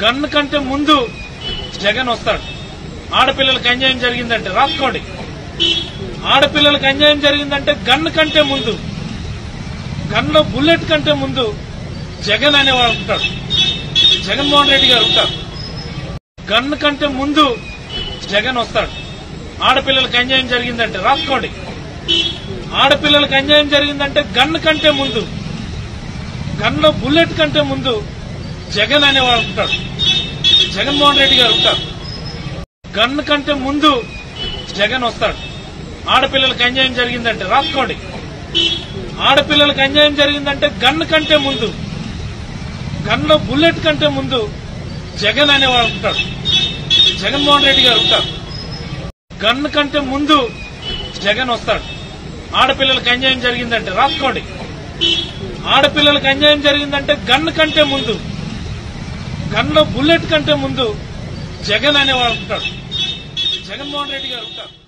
gun కంటే ముందు జగన్ వస్తాడు ఆడపిల్లలకు అన్యాయం జరిగిందంటే రాసుకోండి ఆడపిల్లలకు అన్యాయం జరిగిందంటే గన్ కంటే ముందు గన్లో బుల్లెట్ కంటే ముందు జగన్ అనేవాడు ఉంటాడు జగన్మోహన్ రెడ్డి గారు ఉంటారు గన్ కంటే ముందు జగన్ వస్తాడు ఆడపిల్లలకు అన్యాయం జరిగిందంటే రాసుకోండి ఆడపిల్లలకు అన్యాయం జరిగిందంటే గన్ కంటే ముందు గన్లో బుల్లెట్ కంటే ముందు జగన్ అనేవాడు ఉంటాడు జగన్మోహన్ రెడ్డి గారు ఉంటారు గన్ కంటే ముందు జగన్ వస్తాడు ఆడపిల్లలకు అన్యాయం జరిగిందంటే రాసుకోండి ఆడపిల్లలకు అన్యాయం జరిగిందంటే గన్ కంటే ముందు గన్లో బుల్లెట్ కంటే ముందు జగన్ అనేవాడు ఉంటాడు జగన్మోహన్ రెడ్డి గారు ఉంటారు గన్ కంటే ముందు జగన్ వస్తాడు ఆడపిల్లలకు అన్యాయం జరిగిందంటే రాసుకోండి ఆడపిల్లలకు అన్యాయం జరిగిందంటే గన్ కంటే ముందు గన్లో బుల్లెట్ కంటే ముందు జగన్ అనేవాడు ఉంటాడు జగన్మోహన్ రెడ్డి గారు ఉంటారు